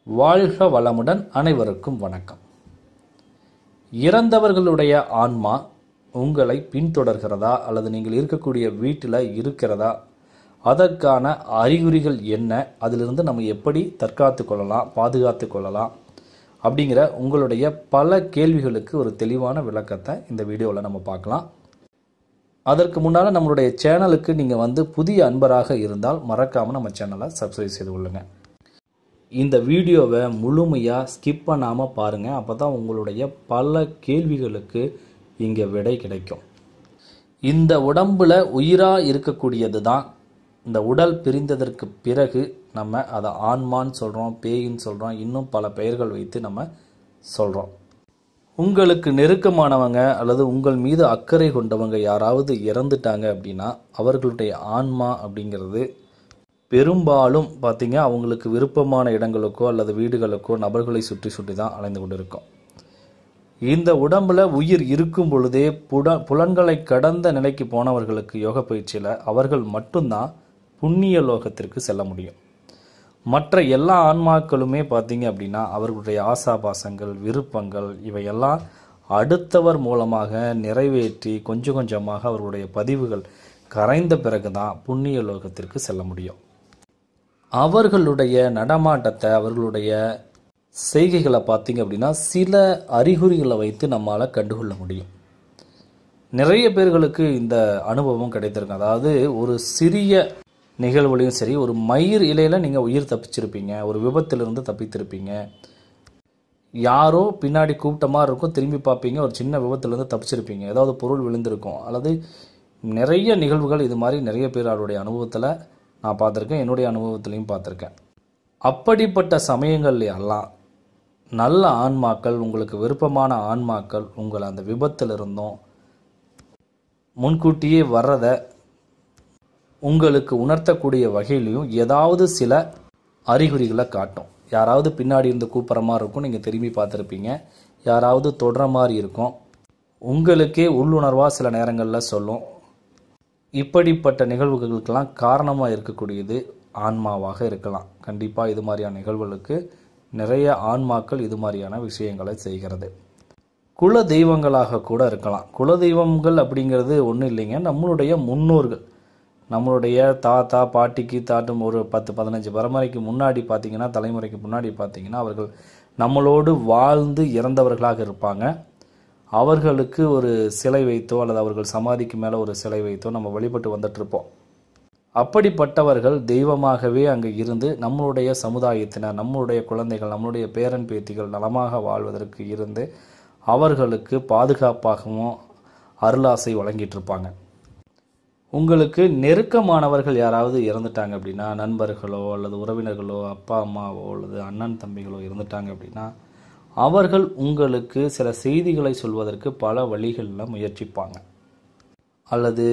வாழ்க வளமுடன் அனைவருக்கும் வணக்கம் இறந்தவர்களுடைய ஆன்மா உங்களை பின்தொடர்கிறதா அல்லது நீங்கள் இருக்கக்கூடிய வீட்டில் இருக்கிறதா அதற்கான அறிகுறிகள் என்ன அதிலிருந்து நம்ம எப்படி தற்காத்து கொள்ளலாம் பாதுகாத்து கொள்ளலாம் அப்படிங்கிற உங்களுடைய பல கேள்விகளுக்கு ஒரு தெளிவான விளக்கத்தை இந்த வீடியோவில் நம்ம பார்க்கலாம் அதற்கு முன்னால் நம்மளுடைய சேனலுக்கு நீங்கள் வந்து புதிய அன்பராக இருந்தால் மறக்காமல் நம்ம சேனலை சப்ஸ்கிரைப் செய்து கொள்ளுங்க இந்த வீடியோவை முழுமையாக ஸ்கிப் பண்ணாமல் பாருங்கள் அப்போ தான் உங்களுடைய பல கேள்விகளுக்கு இங்கே விடை கிடைக்கும் இந்த உடம்புல உயிராக இருக்கக்கூடியது தான் இந்த உடல் பிரிந்ததற்கு பிறகு நம்ம அதை ஆன்மான்னு சொல்கிறோம் பேயின்னு சொல்கிறோம் இன்னும் பல பெயர்கள் வைத்து நம்ம சொல்கிறோம் உங்களுக்கு நெருக்கமானவங்க அல்லது உங்கள் மீது அக்கறை கொண்டவங்க யாராவது இறந்துட்டாங்க அப்படின்னா அவர்களுடைய ஆன்மா அப்படிங்கிறது பெரும்பாலும் பார்த்தீங்க அவங்களுக்கு விருப்பமான இடங்களுக்கோ அல்லது வீடுகளுக்கோ நபர்களை சுற்றி சுற்றி தான் அலைந்து கொண்டிருக்கும் இந்த உடம்புல உயிர் இருக்கும் பொழுதே புட புலன்களை கடந்த நிலைக்கு போனவர்களுக்கு யோக பயிற்சியில் அவர்கள் மட்டும்தான் புண்ணிய லோகத்திற்கு செல்ல முடியும் மற்ற எல்லா ஆன்மாக்களுமே பார்த்தீங்க அப்படின்னா அவர்களுடைய ஆசாபாசங்கள் விருப்பங்கள் இவையெல்லாம் அடுத்தவர் மூலமாக நிறைவேற்றி கொஞ்சம் கொஞ்சமாக அவர்களுடைய பதிவுகள் கரைந்த பிறகு தான் புண்ணிய லோகத்திற்கு செல்ல முடியும் அவர்களுடைய நடமாட்டத்தை அவர்களுடைய செய்கைகளை பார்த்தீங்க அப்படின்னா சில அறிகுறிகளை வைத்து நம்மால் கண்டுகொள்ள முடியும் நிறைய பேர்களுக்கு இந்த அனுபவம் கிடைத்திருக்கும் அதாவது ஒரு சிறிய நிகழ்வுலையும் சரி ஒரு மயிர் இலையில் நீங்கள் உயிர் தப்பிச்சிருப்பீங்க ஒரு விபத்திலிருந்து தப்பித்திருப்பீங்க யாரோ பின்னாடி கூப்பிட்ட மாதிரி இருக்கும் திரும்பி பார்ப்பீங்க ஒரு சின்ன விபத்துலேருந்து தப்பிச்சிருப்பீங்க ஏதாவது பொருள் விழுந்திருக்கும் அல்லது நிறைய நிகழ்வுகள் இது மாதிரி நிறைய பேர் அவருடைய அனுபவத்தில் நான் பார்த்துருக்கேன் என்னுடைய அனுபவத்திலையும் பார்த்துருக்கேன் அப்படிப்பட்ட சமயங்கள் எல்லாம் நல்ல ஆன்மாக்கள் உங்களுக்கு விருப்பமான ஆன்மாக்கள் உங்களை அந்த விபத்தில் இருந்தும் முன்கூட்டியே வர்றதை உங்களுக்கு உணர்த்தக்கூடிய வகையிலையும் ஏதாவது சில அறிகுறிகளை காட்டும் யாராவது பின்னாடி இருந்து கூப்பிட்ற மாதிரி இருக்கும் நீங்கள் திரும்பி பார்த்துருப்பீங்க யாராவது தொடுற மாதிரி இருக்கும் உங்களுக்கே உள்ளுணர்வாக சில நேரங்களில் சொல்லும் இப்படிப்பட்ட நிகழ்வுகளுக்கெல்லாம் காரணமாக இருக்கக்கூடியது ஆன்மாவாக இருக்கலாம் கண்டிப்பாக இது மாதிரியான நிகழ்வுகளுக்கு நிறைய ஆன்மாக்கள் இது மாதிரியான விஷயங்களை செய்கிறது குல தெய்வங்களாக கூட இருக்கலாம் குல தெய்வங்கள் அப்படிங்கிறது ஒன்றும் இல்லைங்க நம்மளுடைய முன்னோர்கள் நம்மளுடைய தாத்தா பாட்டிக்கு தாட்டும் ஒரு பத்து பதினஞ்சு பரம்பரைக்கு முன்னாடி பார்த்தீங்கன்னா தலைமுறைக்கு முன்னாடி பார்த்தீங்கன்னா அவர்கள் நம்மளோடு வாழ்ந்து இறந்தவர்களாக இருப்பாங்க அவர்களுக்கு ஒரு சிலை வைத்தோ அல்லது அவர்கள் சமாதிக்கு மேலே ஒரு சிலை வைத்தோ நம்ம வழிபட்டு வந்துட்டுருப்போம் அப்படிப்பட்டவர்கள் தெய்வமாகவே அங்கே இருந்து நம்மளுடைய சமுதாயத்தினர் நம்மளுடைய குழந்தைகள் நம்மளுடைய பேரன் பேத்திகள் நலமாக வாழ்வதற்கு இருந்து அவர்களுக்கு பாதுகாப்பாகவும் அருளாசை வழங்கிட்டு இருப்பாங்க உங்களுக்கு நெருக்கமானவர்கள் யாராவது இறந்துட்டாங்க அப்படின்னா நண்பர்களோ அல்லது உறவினர்களோ அப்பா அம்மாவோ அல்லது அண்ணன் தம்பிகளோ இருந்துட்டாங்க அப்படின்னா அவர்கள் உங்களுக்கு சில செய்திகளை சொல்வதற்கு பல வழிகளில் முயற்சிப்பாங்க அல்லது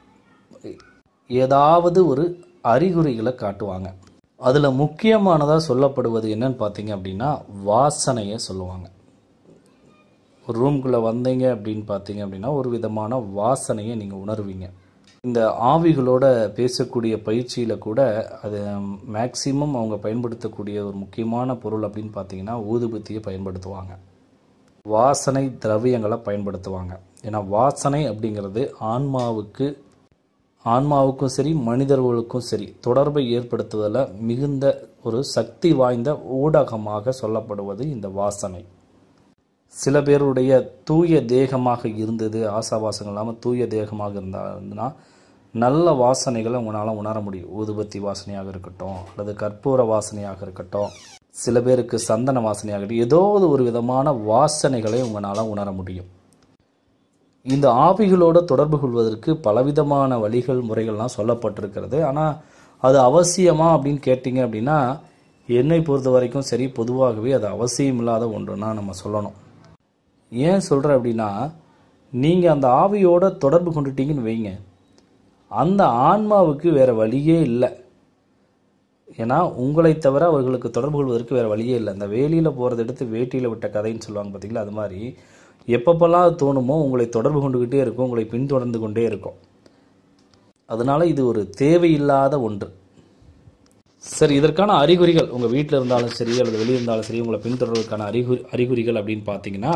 ஏதாவது ஒரு அறிகுறிகளை காட்டுவாங்க அதில் முக்கியமானதாக சொல்லப்படுவது என்னன்னு பார்த்தீங்க அப்படின்னா வாசனையை சொல்லுவாங்க ஒரு ரூம்குள்ளே வந்தீங்க அப்படின்னு பார்த்தீங்க அப்படின்னா ஒரு விதமான வாசனையை நீங்கள் உணர்வீங்க இந்த ஆவிகளோட பேசக்கூடிய பயிற்சியில் கூட அது மேக்சிமம் அவங்க பயன்படுத்தக்கூடிய ஒரு முக்கியமான பொருள் அப்படின்னு பார்த்தீங்கன்னா ஊதுபத்தியை பயன்படுத்துவாங்க வாசனை திரவியங்களை பயன்படுத்துவாங்க ஏன்னா வாசனை அப்படிங்கிறது ஆன்மாவுக்கு ஆன்மாவுக்கும் சரி மனிதர்களுக்கும் சரி தொடர்பை ஏற்படுத்துவதில் மிகுந்த ஒரு சக்தி வாய்ந்த ஊடகமாக சொல்லப்படுவது இந்த வாசனை சில பேருடைய தூய தேகமாக இருந்தது ஆசாவாசங்கள் இல்லாமல் தூய தேகமாக இருந்தா நல்ல வாசனைகளை உங்களால் உணர முடியும் ஊதுபத்தி வாசனையாக இருக்கட்டும் அல்லது கற்பூர வாசனையாக இருக்கட்டும் சில பேருக்கு சந்தன வாசனையாக ஏதோ ஒரு விதமான வாசனைகளை உங்களால் உணர முடியும் இந்த ஆவிகளோடு தொடர்பு கொள்வதற்கு பலவிதமான வழிகள் முறைகள்லாம் சொல்லப்பட்டிருக்கிறது ஆனால் அது அவசியமா அப்படின்னு கேட்டிங்க அப்படின்னா என்னை பொறுத்த வரைக்கும் சரி பொதுவாகவே அது அவசியம் இல்லாத ஒன்றுனா நம்ம சொல்லணும் ஏன் சொல்கிறேன் அப்படின்னா நீங்கள் அந்த ஆவியோட தொடர்பு கொண்டுட்டீங்கன்னு வைங்க அந்த ஆன்மாவுக்கு வேறு வழியே இல்லை ஏன்னா உங்களை தவிர அவர்களுக்கு தொடர்பு கொள்வதற்கு வேறு வழியே இல்லை அந்த வேலியில் போகிறத எடுத்து வேட்டியில் விட்ட கதைன்னு சொல்லுவாங்க பார்த்தீங்களா அது மாதிரி எப்பப்பெல்லாம் அது தோணுமோ உங்களை தொடர்பு கொண்டுக்கிட்டே இருக்கும் உங்களை பின்தொடர்ந்து கொண்டே இருக்கும் அதனால் இது ஒரு தேவையில்லாத ஒன்று சரி இதற்கான அறிகுறிகள் உங்கள் வீட்டில் இருந்தாலும் சரி அல்லது வெளியே இருந்தாலும் சரி உங்களை பின்தொடர்வதற்கான அறிகுறி அறிகுறிகள் அப்படின்னு பார்த்தீங்கன்னா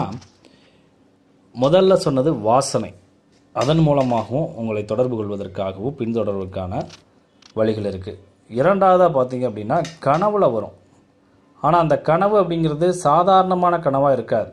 முதல்ல சொன்னது வாசனை அதன் மூலமாகவும் உங்களை தொடர்பு கொள்வதற்காகவும் பின்தொடர்வதற்கான வழிகள் இருக்குது இரண்டாவதாக பார்த்தீங்க அப்படின்னா கனவுல வரும் ஆனால் அந்த கனவு அப்படிங்கிறது சாதாரணமான கனவாக இருக்காது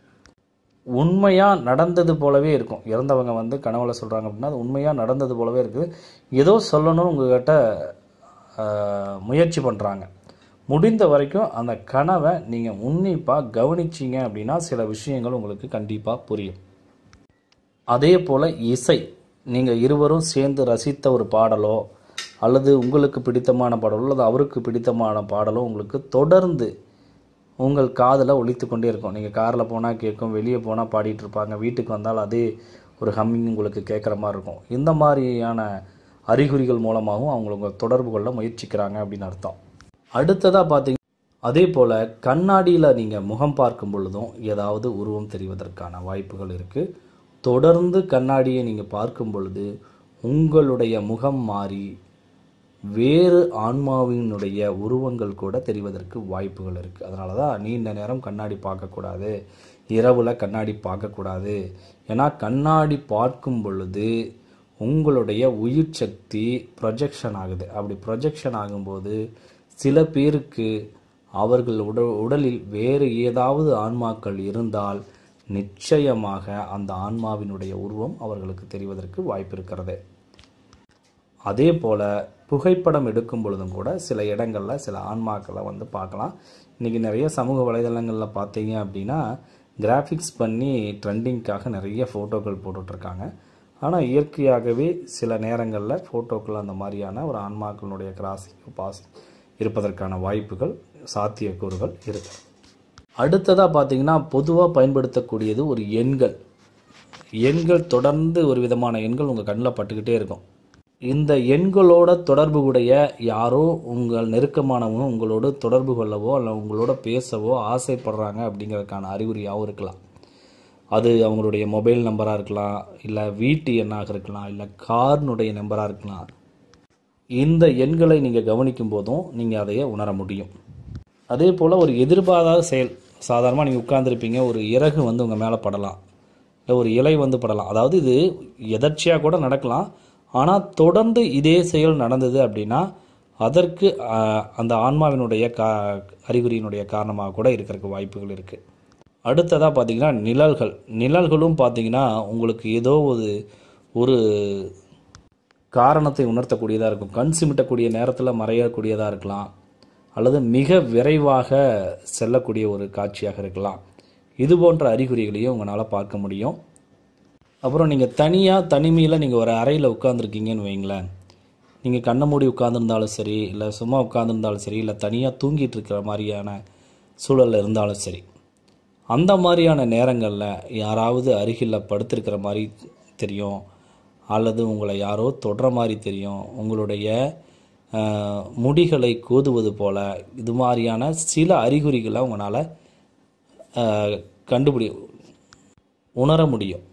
உண்மையாக நடந்தது போலவே இருக்கும் இறந்தவங்க வந்து கனவுல சொல்கிறாங்க அப்படின்னா அது உண்மையாக நடந்தது போலவே இருக்குது ஏதோ சொல்லணும்னு உங்ககிட்ட ஆஹ், முயற்சி பண்ணுறாங்க முடிந்த வரைக்கும் அந்த கனவை நீங்கள் உன்னிப்பாக கவனிச்சிங்க அப்படின்னா சில விஷயங்கள் உங்களுக்கு கண்டிப்பாக புரியும் அதே போல் இசை நீங்கள் இருவரும் சேர்ந்து ரசித்த ஒரு பாடலோ அல்லது உங்களுக்கு பிடித்தமான பாடலோ அல்லது அவருக்கு பிடித்தமான பாடலோ உங்களுக்கு தொடர்ந்து உங்கள் காதில் ஒலித்து கொண்டே இருக்கும் நீங்கள் காரில் போனால் கேட்கும் வெளியே போனால் பாடிட்டு இருப்பாங்க வீட்டுக்கு வந்தால் அதே ஒரு ஹம்மிங் உங்களுக்கு கேட்குற மாதிரி இருக்கும் இந்த மாதிரியான அறிகுறிகள் மூலமாகவும் அவங்க உங்களை தொடர்பு கொள்ள முயற்சிக்கிறாங்க அப்படின்னு அர்த்தம் அடுத்ததாக பார்த்தீங்க அதே போல் கண்ணாடியில் நீங்கள் முகம் பார்க்கும் பொழுதும் ஏதாவது உருவம் தெரிவதற்கான வாய்ப்புகள் இருக்குது தொடர்ந்து கண்ணாடியை நீங்கள் பார்க்கும் பொழுது உங்களுடைய முகம் மாறி வேறு ஆன்மாவினுடைய உருவங்கள் கூட தெரிவதற்கு வாய்ப்புகள் இருக்குது அதனால தான் நீண்ட நேரம் கண்ணாடி பார்க்கக்கூடாது இரவில் கண்ணாடி பார்க்கக்கூடாது ஏன்னா கண்ணாடி பார்க்கும் பொழுது உங்களுடைய உயிர் சக்தி ப்ரொஜெக்ஷன் ஆகுது அப்படி ப்ரொஜெக்ஷன் ஆகும்போது சில பேருக்கு அவர்கள் உட உடலில் வேறு ஏதாவது ஆன்மாக்கள் இருந்தால் நிச்சயமாக அந்த ஆன்மாவினுடைய உருவம் அவர்களுக்கு தெரிவதற்கு வாய்ப்பு இருக்கிறது அதே போல் புகைப்படம் எடுக்கும் பொழுதும் கூட சில இடங்களில் சில ஆன்மாக்களை வந்து பார்க்கலாம் இன்றைக்கி நிறைய சமூக வலைதளங்களில் பார்த்தீங்க அப்படின்னா கிராஃபிக்ஸ் பண்ணி ட்ரெண்டிங்க்காக நிறைய ஃபோட்டோக்கள் போட்டுட்ருக்காங்க ஆனால் இயற்கையாகவே சில நேரங்களில் ஃபோட்டோக்கள் அந்த மாதிரியான ஒரு ஆன்மாக்களுடைய கிராசிங் பாசிங் இருப்பதற்கான வாய்ப்புகள் சாத்தியக்கூறுகள் இருக்குது அடுத்ததாக பார்த்தீங்கன்னா பொதுவாக பயன்படுத்தக்கூடியது ஒரு எண்கள் எண்கள் தொடர்ந்து ஒரு விதமான எண்கள் உங்கள் கண்ணில் பட்டுக்கிட்டே இருக்கும் இந்த எண்களோட தொடர்புடைய யாரோ உங்கள் நெருக்கமானவங்க உங்களோடு தொடர்பு கொள்ளவோ அல்ல உங்களோட பேசவோ ஆசைப்படுறாங்க அப்படிங்கிறதுக்கான அறிகுறியாகவும் இருக்கலாம் அது அவங்களுடைய மொபைல் நம்பராக இருக்கலாம் இல்லை வீட்டு எண்ணாக இருக்கலாம் இல்லை கார்னுடைய நம்பராக இருக்கலாம் இந்த எண்களை நீங்கள் கவனிக்கும் போதும் நீங்கள் அதையே உணர முடியும் அதே போல் ஒரு எதிர்பாராத செயல் சாதாரணமாக நீங்கள் உட்கார்ந்துருப்பீங்க ஒரு இறகு வந்து உங்கள் மேலே படலாம் இல்லை ஒரு இலை வந்து படலாம் அதாவது இது எதர்ச்சியாக கூட நடக்கலாம் ஆனால் தொடர்ந்து இதே செயல் நடந்தது அப்படின்னா அதற்கு ஆஹ், அந்த ஆன்மாவினுடைய கா அறிகுறியினுடைய காரணமாக கூட இருக்கிறதுக்கு வாய்ப்புகள் இருக்குது அடுத்ததாக பார்த்தீங்கன்னா நிழல்கள் நிழல்களும் பார்த்தீங்கன்னா உங்களுக்கு ஏதோ ஒரு ஒரு காரணத்தை உணர்த்தக்கூடியதாக இருக்கும் கண் சிமிட்டக்கூடிய நேரத்தில் மறையக்கூடியதாக இருக்கலாம் அல்லது மிக விரைவாக செல்லக்கூடிய ஒரு காட்சியாக இருக்கலாம் இது போன்ற அறிகுறிகளையும் உங்களால் பார்க்க முடியும் அப்புறம் நீங்கள் தனியாக தனிமையில் நீங்கள் ஒரு அறையில் உட்காந்துருக்கீங்கன்னு வைங்களேன் நீங்கள் கண்ணை மூடி உட்காந்துருந்தாலும் சரி இல்லை சும்மா உட்காந்துருந்தாலும் சரி இல்லை தனியாக தூங்கிட்டு இருக்கிற மாதிரியான சூழலில் இருந்தாலும் சரி அந்த மாதிரியான நேரங்களில் யாராவது அருகில் படுத்திருக்கிற மாதிரி தெரியும் அல்லது உங்களை யாரோ தொடுற மாதிரி தெரியும் உங்களுடைய அஹ், முடிகளை கோதுவது போல இது மாதிரியான சில அறிகுறிகளை உங்களால் கண்டுபிடி உணர முடியும்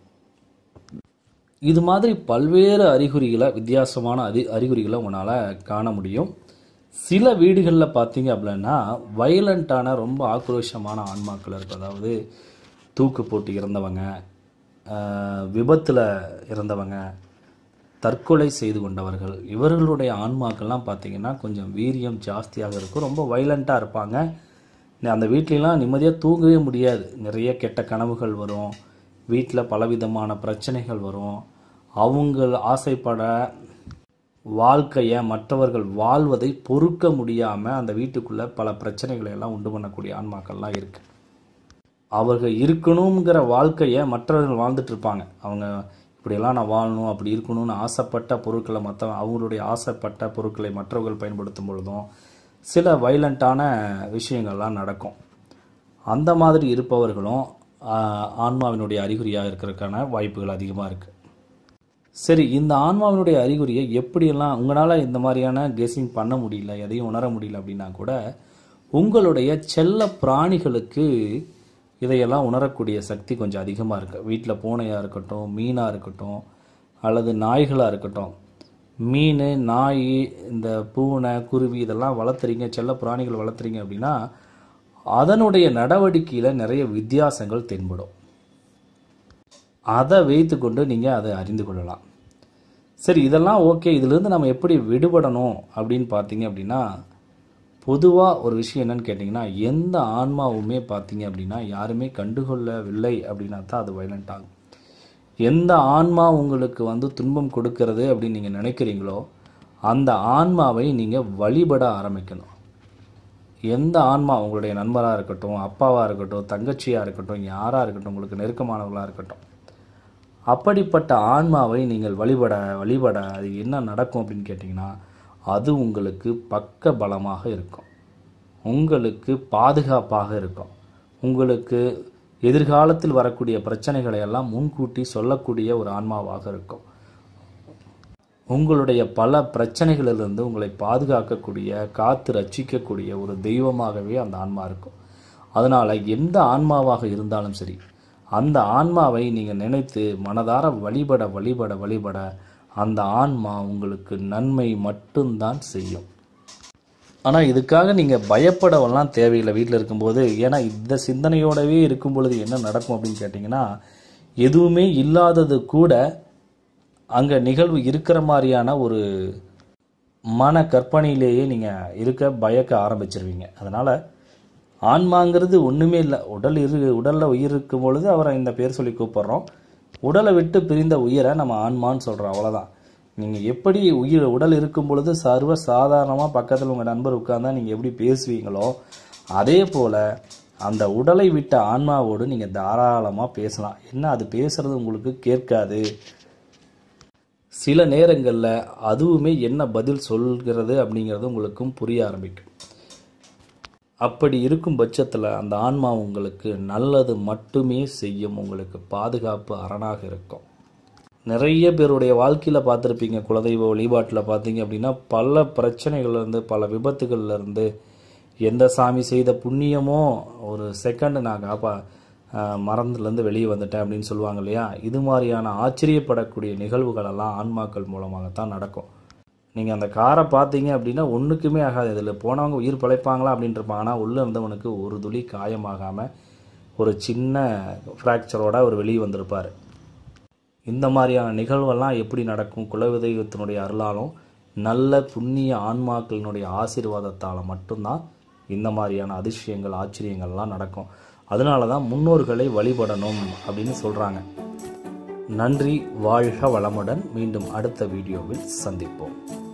இது மாதிரி பல்வேறு அறிகுறிகளை வித்தியாசமான அறி அறிகுறிகளை உங்களால் காண முடியும் சில வீடுகளில் பார்த்தீங்க அப்படின்னா வயலண்ட்டான ரொம்ப ஆக்ரோஷமான ஆன்மாக்கள் இருக்கும் அதாவது தூக்கு போட்டு இறந்தவங்க விபத்தில் இறந்தவங்க தற்கொலை செய்து கொண்டவர்கள் இவர்களுடைய ஆன்மாக்கள்லாம் பார்த்தீங்கன்னா கொஞ்சம் வீரியம் ஜாஸ்தியாக இருக்கும் ரொம்ப வைலண்ட்டாக இருப்பாங்க நி- அந்த வீட்லலாம் நிம்மதியாக தூங்கவே முடியாது நிறைய கெட்ட கனவுகள் வரும் வீட்டில் பலவிதமான பிரச்சனைகள் வரும் அவங்க ஆசைப்பட வாழ்க்கையை மற்றவர்கள் வாழ்வதை பொறுக்க முடியாமல் அந்த வீட்டுக்குள்ளே பல பிரச்சனைகளை எல்லாம் உண்டு பண்ணக்கூடிய ஆன்மாக்கள்லாம் இருக்குது அவர்கள் இருக்கணுங்கிற வாழ்க்கையை மற்றவர்கள் வாழ்ந்துட்டு இருப்பாங்க அவங்க இப்படியெல்லாம் நான் வாழணும் அப்படி இருக்கணும்னு ஆசைப்பட்ட பொருட்களை மற்ற அவங்களுடைய ஆசைப்பட்ட பொருட்களை மற்றவர்கள் பயன்படுத்தும் பொழுதும் சில வைலண்ட்டான விஷயங்கள்லாம் நடக்கும் அந்த மாதிரி இருப்பவர்களும் ஆஹ், ஆன்மாவினுடைய அறிகுறியாக இருக்கிறதுக்கான வாய்ப்புகள் அதிகமாக இருக்குது சரி இந்த ஆன்மாவினுடைய அறிகுறியை எப்படியெல்லாம் உங்களால் இந்த மாதிரியான கெஸிங் பண்ண முடியல எதையும் உணர முடியல அப்படின்னா கூட உங்களுடைய செல்ல பிராணிகளுக்கு இதையெல்லாம் உணரக்கூடிய சக்தி கொஞ்சம் அதிகமாக இருக்குது வீட்டில் பூனையாக இருக்கட்டும் மீனாக இருக்கட்டும் அல்லது நாய்களாக இருக்கட்டும் மீன் நாய் இந்த பூனை குருவி இதெல்லாம் வளர்த்துறீங்க செல்ல பிராணிகள் வளர்த்துறீங்க அப்படின்னா அதனுடைய நடவடிக்கையில் நிறைய வித்தியாசங்கள் தென்படும் அதை வைத்துக்கொண்டு நீங்கள் அதை அறிந்து கொள்ளலாம் சரி இதெல்லாம் ஓகே இதிலிருந்து நம்ம எப்படி விடுபடணும் அப்படின்னு பார்த்தீங்க அப்படின்னா பொதுவாக ஒரு விஷயம் என்னன்னு கேட்டிங்கன்னா எந்த ஆன்மாவுமே பார்த்தீங்க அப்படின்னா யாருமே கண்டுகொள்ளவில்லை அப்படின்னா தான் அது வைலண்ட் ஆகும் எந்த ஆன்மா உங்களுக்கு வந்து துன்பம் கொடுக்கிறது அப்படின்னு நீங்கள் நினைக்கிறீங்களோ அந்த ஆன்மாவை நீங்கள் வழிபட ஆரம்பிக்கணும் எந்த ஆன்மா உங்களுடைய நண்பராக இருக்கட்டும் அப்பாவாக இருக்கட்டும் தங்கச்சியாக இருக்கட்டும் யாராக இருக்கட்டும் உங்களுக்கு நெருக்கமானவர்களாக இருக்கட்டும் அப்படிப்பட்ட ஆன்மாவை நீங்கள் வழிபட வழிபட அது என்ன நடக்கும் அப்படின்னு கேட்டிங்கன்னா அது உங்களுக்கு பக்க பலமாக இருக்கும் உங்களுக்கு பாதுகாப்பாக இருக்கும் உங்களுக்கு எதிர்காலத்தில் வரக்கூடிய பிரச்சனைகளை எல்லாம் முன்கூட்டி சொல்லக்கூடிய ஒரு ஆன்மாவாக இருக்கும் உங்களுடைய பல பிரச்சனைகளிலிருந்து உங்களை பாதுகாக்கக்கூடிய காத்து ரட்சிக்கக்கூடிய ஒரு தெய்வமாகவே அந்த ஆன்மா இருக்கும் அதனால் எந்த ஆன்மாவாக இருந்தாலும் சரி அந்த ஆன்மாவை நீங்கள் நினைத்து மனதார வழிபட வழிபட வழிபட அந்த ஆன்மா உங்களுக்கு நன்மை மட்டும்தான் செய்யும் ஆனால் இதுக்காக நீங்கள் பயப்படவெல்லாம் தேவையில்லை வீட்டில் இருக்கும்போது ஏன்னா இந்த சிந்தனையோடவே இருக்கும் பொழுது என்ன நடக்கும் அப்படின்னு கேட்டிங்கன்னா எதுவுமே இல்லாதது கூட அங்கே நிகழ்வு இருக்கிற மாதிரியான ஒரு மன கற்பனையிலேயே நீங்கள் இருக்க பயக்க ஆரம்பிச்சிருவீங்க அதனால் ஆன்மாங்கிறது ஒன்றுமே இல்லை உடல் இரு உடலில் உயிர் இருக்கும் பொழுது அவரை இந்த பேர் சொல்லி கூப்பிட்றோம் உடலை விட்டு பிரிந்த உயிரை நம்ம ஆன்மான்னு சொல்கிறோம் அவ்வளோதான் நீங்கள் எப்படி உயிர் உடல் இருக்கும் பொழுது சர்வ சாதாரணமாக பக்கத்தில் உங்கள் நண்பர் உட்கார்ந்தா நீங்கள் எப்படி பேசுவீங்களோ அதே போல் அந்த உடலை விட்ட ஆன்மாவோடு நீங்கள் தாராளமாக பேசலாம் என்ன அது பேசுறது உங்களுக்கு கேட்காது சில நேரங்களில் அதுவுமே என்ன பதில் சொல்கிறது அப்படிங்கிறது உங்களுக்கும் புரிய ஆரம்பிக்கும் அப்படி இருக்கும் பட்சத்தில் அந்த ஆன்மா உங்களுக்கு நல்லது மட்டுமே செய்யும் உங்களுக்கு பாதுகாப்பு அரணாக இருக்கும் நிறைய பேருடைய வாழ்க்கையில் பார்த்துருப்பீங்க குலதெய்வ வழிபாட்டில் பார்த்தீங்க அப்படின்னா பல பிரச்சனைகள்லேருந்து பல விபத்துகள்லேருந்து எந்த சாமி செய்த புண்ணியமோ ஒரு செகண்ட் நான் காப்பா மறந்துலேருந்து வெளியே வந்துட்டேன் அப்படின்னு சொல்லுவாங்க இல்லையா இது மாதிரியான ஆச்சரியப்படக்கூடிய நிகழ்வுகளெல்லாம் ஆன்மாக்கள் மூலமாகத்தான் நடக்கும் நீங்கள் அந்த காரை பார்த்தீங்க அப்படின்னா ஒன்றுக்குமே ஆகாது இதில் போனவங்க உயிர் பிழைப்பாங்களா அப்படின்ட்டுருப்பாங்க ஆனால் உள்ளே இருந்தவனுக்கு ஒரு துளி காயமாகாமல் ஒரு சின்ன ஃப்ராக்சரோட அவர் வெளியே வந்திருப்பார் இந்த மாதிரியான நிகழ்வெல்லாம் எப்படி நடக்கும் குலதெய்வத்தினுடைய அருளாலும் நல்ல புண்ணிய ஆன்மாக்களினுடைய ஆசீர்வாதத்தால் மட்டும்தான் இந்த மாதிரியான அதிசயங்கள் ஆச்சரியங்கள்லாம் நடக்கும் அதனால தான் முன்னோர்களை வழிபடணும் அப்படின்னு சொல்கிறாங்க நன்றி வாழ்க வளமுடன் மீண்டும் அடுத்த வீடியோவில் சந்திப்போம்